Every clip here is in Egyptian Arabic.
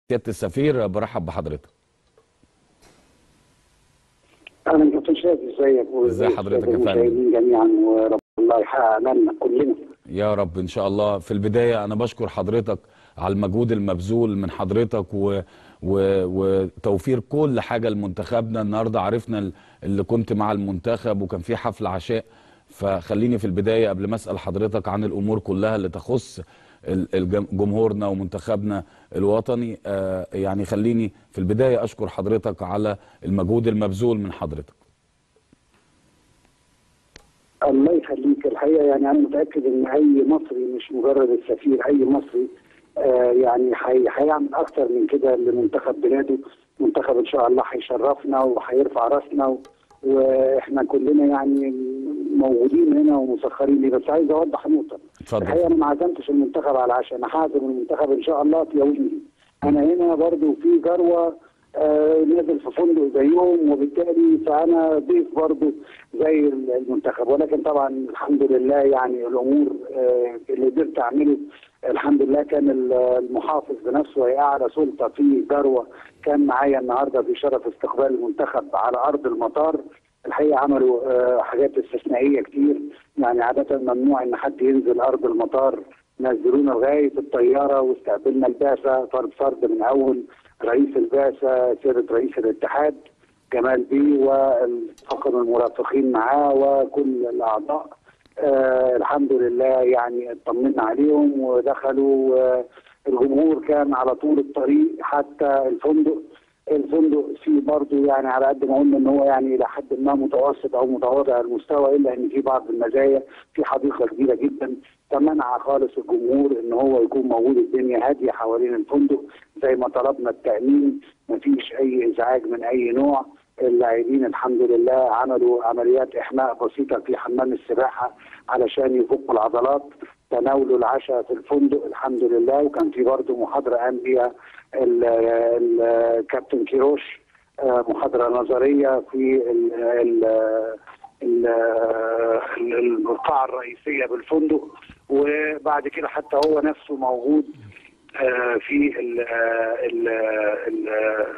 سياده السفير برحب بحضرتك اهلا كابتن شادي ازيك ازي حضرتك يا فندم؟ المشاهدين جميعا ورب الله يحقق امالنا كلنا يا رب ان شاء الله في البدايه انا بشكر حضرتك على المجهود المبذول من حضرتك و... و... وتوفير كل حاجه لمنتخبنا النهارده عرفنا ال- اللي كنت مع المنتخب وكان في حفل عشاء فخليني في البدايه قبل ما اسال حضرتك عن الامور كلها اللي تخص ال- الجم- جمهورنا ومنتخبنا الوطني آه، يعني خليني في البدايه اشكر حضرتك على المجهود المبذول من حضرتك الله يخليك الحقيقه يعني انا متاكد ان اي مصري مش مجرد السفير اي مصري آه يعني حي- هيعمل اكتر من كده لمنتخب بلاده منتخب ان شاء الله هيشرفنا وهيرفع راسنا و- واحنا كلنا يعني موجودين هنا ومسخرين ليه بس عايز اوضح نقطه اتفضل. الحقيقه انا ما عزمتش المنتخب على العشاء انا هعزم المنتخب ان شاء الله في يومين انا هنا برضو في جروه آه نازل في فندق زيهم وبالتالي فانا ضيف برضو زي المنتخب ولكن طبعا الحمد لله يعني الامور آه اللي قدرت اعمله الحمد لله كان ال- المحافظ بنفسه وهي اعلى سلطه في جروه كان معايا النهارده في شرف استقبال المنتخب على ارض المطار الحقيقه عملوا آه، حاجات استثنائيه كتير يعني عاده ممنوع ان حد ينزل ارض المطار نزلونا لغايه الطياره واستقبلنا البعثه فرد فرد من اول رئيس البعثه سياده رئيس الاتحاد جمال بيه والطاقم المرافقين معاه وكل الاعضاء آه الحمد لله يعني اطمنا عليهم ودخلوا آه الجمهور كان على طول الطريق حتى الفندق الفندق فيه برضه يعني على قد ما قلنا ان هو يعني الى حد ما متوسط او متواضع المستوى الا ان في بعض المزايا في حديقه كبيره جدا تمنع خالص الجمهور ان هو يكون موجود الدنيا هاديه حوالين الفندق زي ما طلبنا التامين مفيش اي ازعاج من اي نوع اللاعبين الحمد لله عملوا عمليات احماء بسيطه في حمام السباحه علشان يفكوا العضلات تناولوا العشاء في الفندق الحمد لله وكان في برضه محاضره قام بيها ال- ال- الكابتن كيروش آه، محاضره نظريه في ال- ال- ال- ال- القاعه الرئيسيه بالفندق وبعد كده حتى هو نفسه موجود آه، في ال- ال- ال-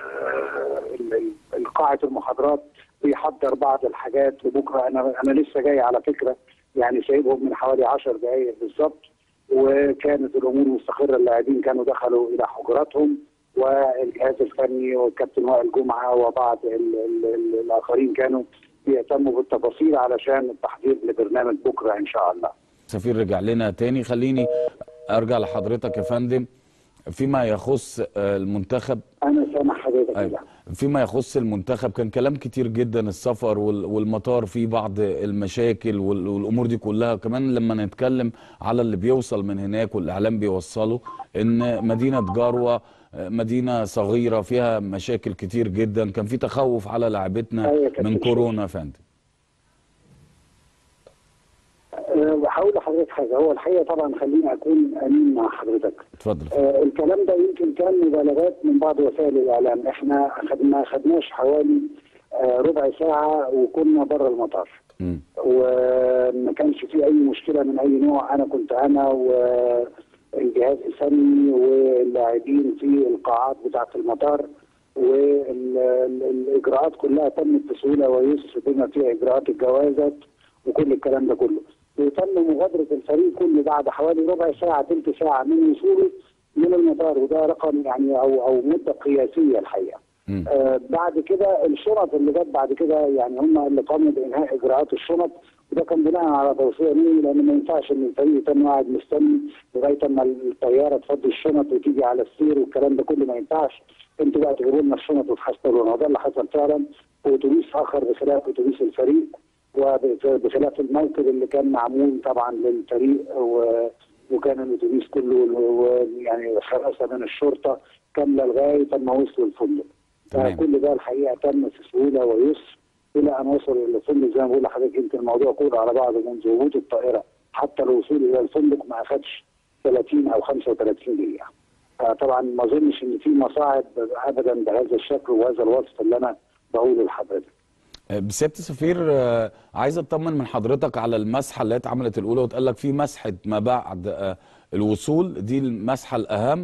ال- ال- قاعه المحاضرات بيحضر بعض الحاجات لبكره انا انا لسه جاي على فكره يعني سايبهم من حوالي 10 دقائق بالظبط وكانت الامور مستقره اللاعبين كانوا دخلوا الى حجراتهم والجهاز الفني والكابتن وائل جمعه وبعض ال ال ال الاخرين كانوا بيهتموا بالتفاصيل علشان التحضير لبرنامج بكره ان شاء الله. سفير رجع لنا تاني خليني ارجع لحضرتك يا فندم فيما يخص آه، المنتخب انا سامح حضرتك أيوة. فيما يخص المنتخب كان كلام كتير جدا السفر وال- والمطار فيه بعض المشاكل وال- والامور دي كلها كمان لما نتكلم على اللي بيوصل من هناك والاعلام بيوصله ان مدينه جاروه آه، مدينه صغيره فيها مشاكل كتير جدا كان في تخوف على لاعبتنا أيوة يا كابتن من شريف. كورونا يا فندم أه، هقول لحضرتك حاجه هو الحقيقه طبعا خليني اكون امين مع حضرتك. اتفضل آه، الكلام ده يمكن كان مبالغات من بعض وسائل الاعلام احنا خد- ما خدناش حوالي آه، ربع ساعه وكنا بره المطار مم. وما كانش في اي مشكله من اي نوع انا كنت انا والجهاز الفني واللاعبين في القاعات بتاعه المطار والاجراءات كلها تمت بسهوله ويسر بما فيها اجراءات الجوازات وكل الكلام ده كله وتم مغادره الفريق كله بعد حوالي ربع ساعه ثلث ساعه من وصوله من المطار وده رقم يعني او او مده قياسيه الحقيقه. مم. آه بعد كده الشنط اللي جت بعد كده يعني هم اللي قاموا بانهاء اجراءات الشنط وده كان بناء على توصيه مني لان ما ينفعش ان الفريق يتم قاعد مستني لغايه اما الطياره تفضي الشنط وتيجي على السير والكلام ده كله ما ينفعش انتوا بقى تجيبوا لنا الشنط وتحصلونا وده اللي حصل فعلا في اتوبيس اخر بخلاف اتوبيس الفريق وبخلاف الموكب اللي كان معمول طبعا للفريق و وكان الاتوبيس كله و- يعني حراسه من الشرطه كامله لغايه اما وصلوا الفندق. تمام. فكل ده الحقيقه تم في سهوله ويسر الى ان وصل الى الفندق زي ما بقول لحضرتك يمكن الموضوع كله على بعضه منذ هبوط الطائره حتى الوصول الى الفندق ما اخدش 30 او 35 دقيقه. فطبعا ما اظنش ان في مصاعب ابدا بهذا الشكل وهذا الوصف اللي انا بقوله لحضرتك. بسيادة السفير آه، عايز اطمن من حضرتك على المسحه اللي اتعملت الاولى واتقال لك في مسحه ما بعد آه، الوصول دي المسحه الاهم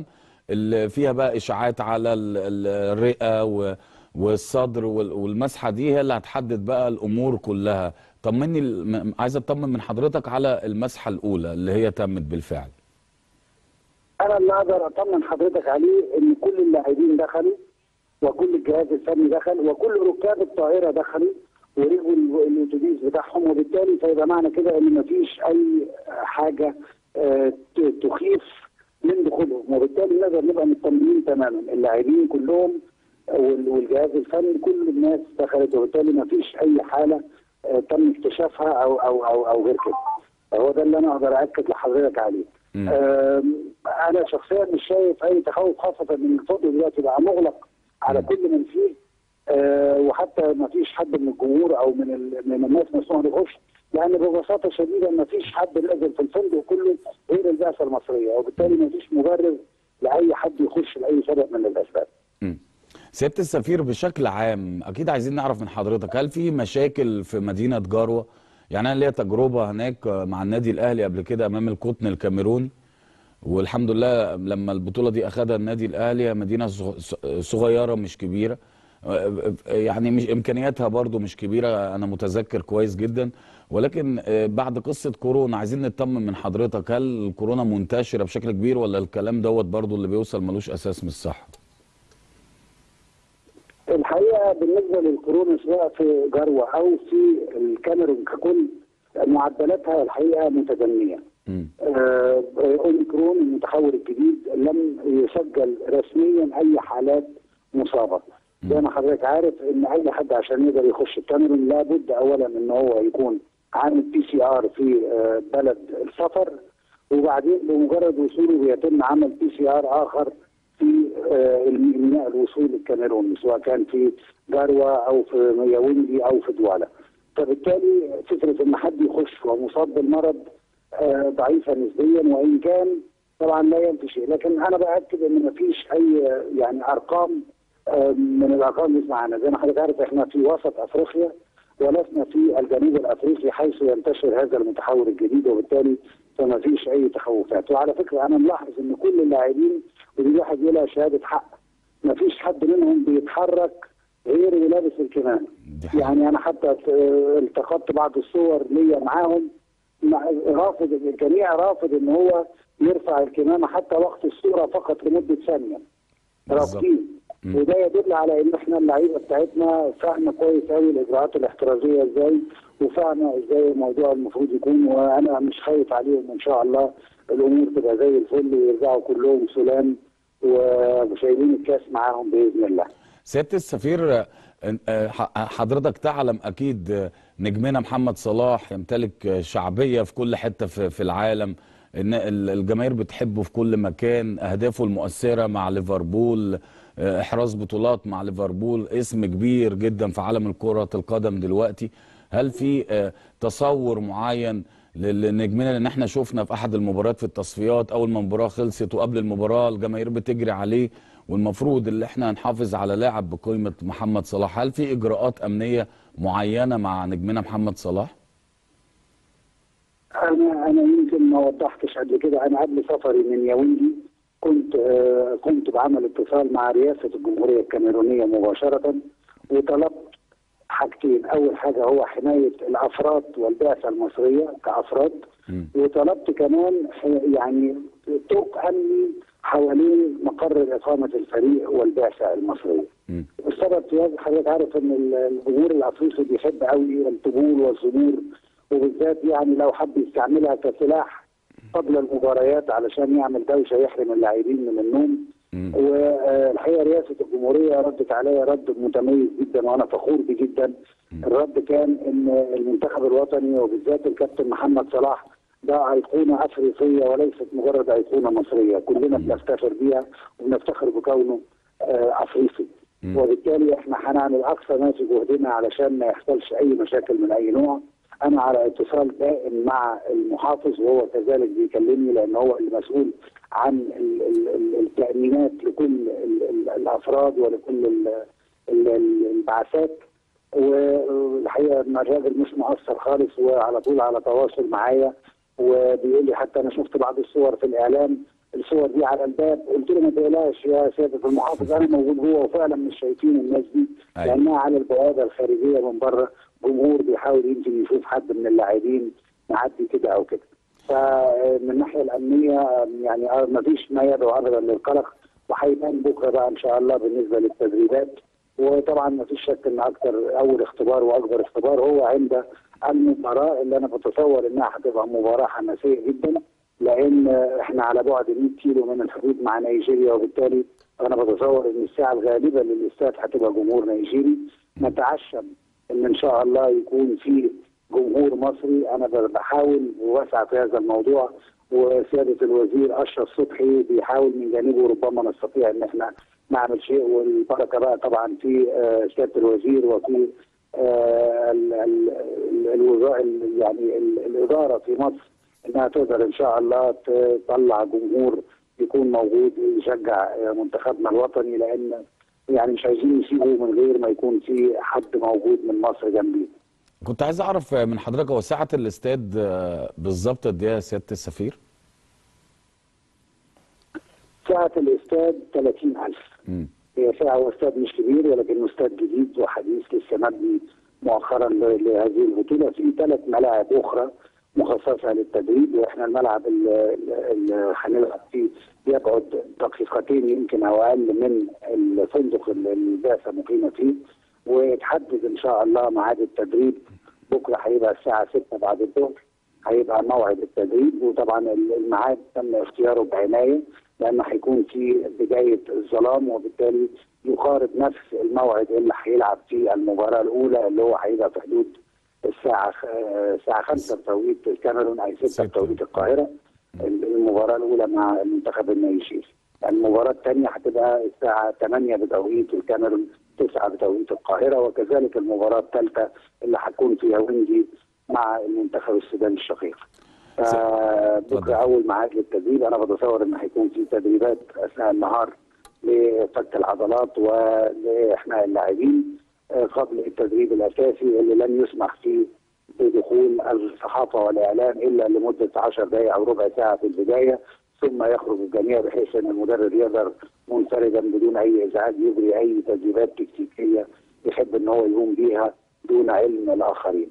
اللي فيها بقى اشاعات على ال- ال- الرئه و- والصدر وال- والمسحه دي هي اللي هتحدد بقى الامور كلها طمني ال- م- عايز اطمن من حضرتك على المسحه الاولى اللي هي تمت بالفعل انا اللي اقدر اطمن حضرتك عليه ان كل اللاعبين دخلوا وكل الجهاز الفني دخل وكل ركاب الطائره دخلوا ورجوا ال- الاتوبيس بتاعهم وبالتالي فيبقى معنى كده ان مفيش اي حاجه آه، ت- تخيف من دخولهم وبالتالي نقدر نبقى مطمئنين تماما اللاعبين كلهم وال- والجهاز الفني كل الناس دخلت وبالتالي مفيش اي حاله آه، تم اكتشافها او او او او غير كده هو ده اللي انا اقدر اكد لحضرتك عليه مم. آم، انا شخصيا مش شايف اي تخوف خاصه ان الفندق دلوقتي بقى مغلق على مم. كل من فيه آه، وحتى ما فيش حد من الجمهور او من ال- من الناس مسموح له يخش لان ببساطه شديده ما فيش حد نازل في الفندق كله غير البعثه المصريه وبالتالي ما فيش مبرر لاي حد يخش لاي سبب من الاسباب. مم. سياده السفير بشكل عام اكيد عايزين نعرف من حضرتك هل في مشاكل في مدينه جاروه يعني انا ليا تجربه هناك مع النادي الاهلي قبل كده امام القطن الكاميروني والحمد لله لما البطوله دي اخذها النادي الاهلي هي مدينه صغ- صغيره مش كبيره يعني مش امكانياتها برضو مش كبيره انا متذكر كويس جدا ولكن بعد قصه كورونا عايزين نطمن من حضرتك هل الكورونا منتشره بشكل كبير ولا الكلام دوت برضو اللي بيوصل ملوش اساس من الصحه الحقيقه بالنسبه للكورونا سواء في جروه او في الكاميرون ككل معدلاتها الحقيقه متدنيه. مم. آه، اوميكرون المتحور الجديد لم يسجل رسميا اي حالات مصابه. زي ما حضرتك عارف ان اي حد عشان يقدر يخش الكاميرون لابد اولا ان هو يكون عامل بي سي ار في آه، بلد السفر وبعدين بمجرد وصوله بيتم عمل بي سي ار اخر في آه، الميناء الوصول الكاميروني سواء كان في جاروة او في ياوندي او في دوالا. فبالتالي فكره ان حد يخش ومصاب بالمرض آه، ضعيفه نسبيا وان كان طبعا لا ينفي شيء لكن انا باكد ان مفيش اي آه، يعني ارقام آه، من الارقام اللي معانا زي ما حضرتك عارف احنا في وسط افريقيا ولسنا في الجنوب الافريقي حيث ينتشر هذا المتحور الجديد وبالتالي فما فيش اي تخوفات وعلى فكره انا ملاحظ ان كل اللاعبين ودي الواحد يقولها شهاده حق ما فيش حد منهم بيتحرك غير ولابس الكمامه دي حقيقة. يعني انا حتى آه، التقطت بعض الصور ليا معاهم مع- رافض الجميع رافض ان هو يرفع الكمامه حتى وقت الصوره فقط لمده ثانيه بالظبط. رافضين مم. وده يدل على ان احنا اللعيبه بتاعتنا فاهمه كويس قوي الاجراءات الاحترازيه ازاي وفاهمه ازاي الموضوع المفروض يكون وانا مش خايف عليهم ان شاء الله الامور تبقى زي الفل ويرجعوا كلهم سلام وشايلين الكاس معاهم باذن الله. سياده السفير آه، آه، ح- حضرتك تعلم اكيد آه، نجمنا محمد صلاح يمتلك آه، شعبيه في كل حته في في العالم ان ال- الجماهير بتحبه في كل مكان اهدافه المؤثره مع ليفربول آه، احراز بطولات مع ليفربول اسم كبير جدا في عالم كره القدم دلوقتي هل في آه، تصور معين ل- لنجمنا لان احنا شفنا في احد المباريات في التصفيات اول ما المباراه خلصت وقبل المباراه الجماهير بتجري عليه والمفروض اللي احنا نحافظ على لاعب بقيمه محمد صلاح هل في اجراءات امنيه معينه مع نجمنا محمد صلاح انا انا يمكن ما وضحتش قبل كده انا قبل سفري من ياوندي كنت آه كنت بعمل اتصال مع رئاسه الجمهوريه الكاميرونيه مباشره وطلبت حاجتين اول حاجه هو حمايه الافراد والبعثه المصريه كافراد مم. وطلبت كمان ح- يعني طرق امني حوالين مقر اقامه الفريق والبعثه المصريه. مم. السبب في هذا حضرتك عارف ان ال- الجمهور الافريقي بيحب قوي الطبول والزهور وبالذات يعني لو حب يستعملها كسلاح قبل المباريات علشان يعمل دوشه يحرم اللاعبين من النوم مم. والحقيقه رئاسه الجمهوريه ردت عليا رد متميز جدا وانا فخور بيه جدا الرد كان ان المنتخب الوطني وبالذات الكابتن محمد صلاح ده ايقونه افريقيه وليست مجرد ايقونه مصريه كلنا بنفتخر بيها وبنفتخر بكونه آه، افريقي مم. وبالتالي احنا هنعمل اقصى ما في جهدنا علشان ما يحصلش اي مشاكل من اي نوع انا على اتصال دائم مع المحافظ وهو كذلك بيكلمني لان هو المسؤول عن ال- ال- ال- التامينات لكل ال- ال- الافراد ولكل ال- ال- ال- البعثات والحقيقه ان الراجل مش مقصر خالص وعلى طول على تواصل معايا وبيقول لي حتى انا شفت بعض الصور في الاعلام الصور دي على الباب قلت له ما تقلقش يا سياده المحافظ انا موجود جوه وفعلا مش شايفين الناس دي أيوة. لانها على البوابه الخارجيه من بره جمهور بيحاول يمكن يشوف حد من اللاعبين معدي كده او كده فمن الناحيه الامنيه يعني ما فيش ما يدعو ابدا للقلق وهيبان بكره بقى ان شاء الله بالنسبه للتدريبات وطبعا ما فيش شك ان اكثر اول اختبار واكبر اختبار هو عند المباراه اللي انا بتصور انها هتبقى مباراه حماسيه جدا لان احنا على بعد 100 كيلو من الحدود مع نيجيريا وبالتالي انا بتصور ان الساعه الغالبه للاستاد هتبقى جمهور نيجيري نتعشم ان ان شاء الله يكون في جمهور مصري انا بحاول واسعى في هذا الموضوع وسياده الوزير اشرف صبحي بيحاول من جانبه ربما نستطيع ان احنا نعمل شيء والبركه بقى طبعا في آه، سياده الوزير وفي آه، ال- ال- ال- الوزاره ال- يعني ال- الاداره في مصر انها تقدر ان شاء الله تطلع جمهور يكون موجود يشجع آه، منتخبنا الوطني لان يعني مش عايزين يسيبوا من غير ما يكون في حد موجود من مصر جنبيه. كنت عايز اعرف من حضرتك هو سعه الاستاد آه، بالظبط قد ايه يا سياده السفير؟ سعه الاستاد 30000 مم. هي ساعة هو استاد مش كبير ولكنه استاد جديد وحديث لسه مبني مؤخرا ل- لهذه البطولة في ثلاث ملاعب أخرى مخصصة للتدريب واحنا الملعب ال- ال- اللي هنلعب فيه يبعد دقيقتين يمكن او اقل من الفندق اللي البعثة مقيمة فيه ويتحدد ان شاء الله ميعاد التدريب بكره هيبقى الساعة 6 بعد الظهر هيبقى موعد التدريب وطبعا الميعاد تم اختياره بعنايه لانه هيكون في بدايه الظلام وبالتالي يقارب نفس الموعد اللي هيلعب فيه المباراه الاولى اللي هو هيبقى في حدود الساعه خ- الساعه 5 بتوقيت الكاميرون اي 6 ستة. بتوقيت القاهره المباراه الاولى مع المنتخب النيجيري المباراه الثانيه هتبقى الساعه 8 بتوقيت الكاميرون 9 بتوقيت القاهره وكذلك المباراه الثالثه اللي هتكون في ياوندي مع المنتخب السوداني الشقيق. اتفضل. بكره اول ميعاد للتدريب انا بتصور ان هيكون في تدريبات اثناء النهار لفك العضلات ولاحماء اللاعبين آه، قبل التدريب الاساسي اللي لن يسمح فيه بدخول الصحافه والاعلام الا لمده 10 دقائق او ربع ساعه في البدايه ثم يخرج الجميع بحيث ان المدرب يقدر منفردا بدون اي ازعاج يجري اي تدريبات تكتيكيه يحب ان هو يقوم بيها دون علم الاخرين.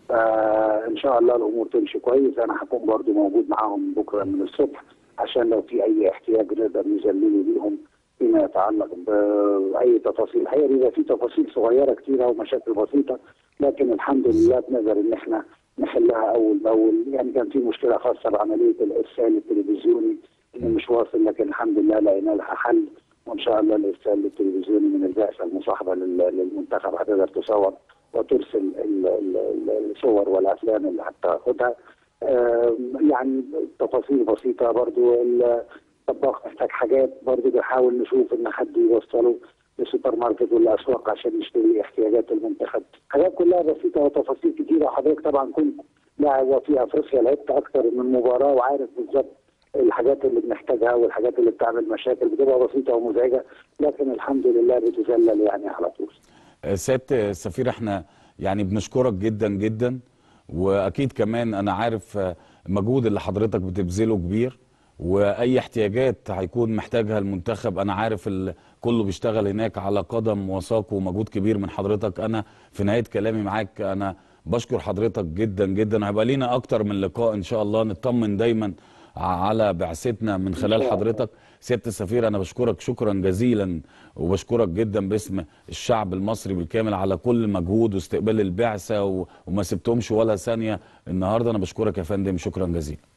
فان شاء الله الامور تمشي كويس انا هكون برضو موجود معاهم بكره من الصبح عشان لو في اي احتياج نقدر نذلله ليهم فيما يتعلق باي تفاصيل الحقيقه بيبقى في تفاصيل صغيره كتيره ومشاكل بسيطه لكن الحمد لله بنقدر ان احنا نحلها اول باول يعني كان في مشكله خاصه بعمليه الارسال التلفزيوني اللي مش واصل لكن الحمد لله لقينا لها حل وان شاء الله الارسال التلفزيوني من البعثه المصاحبه لل- للمنتخب هتقدر تصور وترسل ال- ال- ال- الصور والافلام اللي هتاخدها آم، يعني تفاصيل بسيطه برضو الطباخ محتاج حاجات برضو بنحاول نشوف ان حد يوصله للسوبر ماركت والاسواق عشان يشتري احتياجات المنتخب حاجات كلها بسيطه وتفاصيل كتيره وحضرتك طبعا كنت لاعب وفي افريقيا لعبت اكثر من مباراه وعارف بالظبط الحاجات اللي بنحتاجها والحاجات اللي بتعمل مشاكل بتبقى بسيطه ومزعجه لكن الحمد لله بتذلل يعني على طول سياده السفير احنا يعني بنشكرك جدا جدا واكيد كمان انا عارف آه، المجهود اللي حضرتك بتبذله كبير واي احتياجات هيكون محتاجها المنتخب انا عارف ال- كله بيشتغل هناك على قدم وساق ومجهود كبير من حضرتك انا في نهايه كلامي معاك انا بشكر حضرتك جدا جدا هيبقى لينا اكتر من لقاء ان شاء الله نطمن دايما ع- على بعثتنا من خلال شاء الله. حضرتك سياده السفير انا بشكرك شكرا جزيلا وبشكرك جدا باسم الشعب المصري بالكامل على كل مجهود واستقبال البعثه و- وما سبتهمش ولا ثانيه النهارده انا بشكرك يا فندم شكرا جزيلا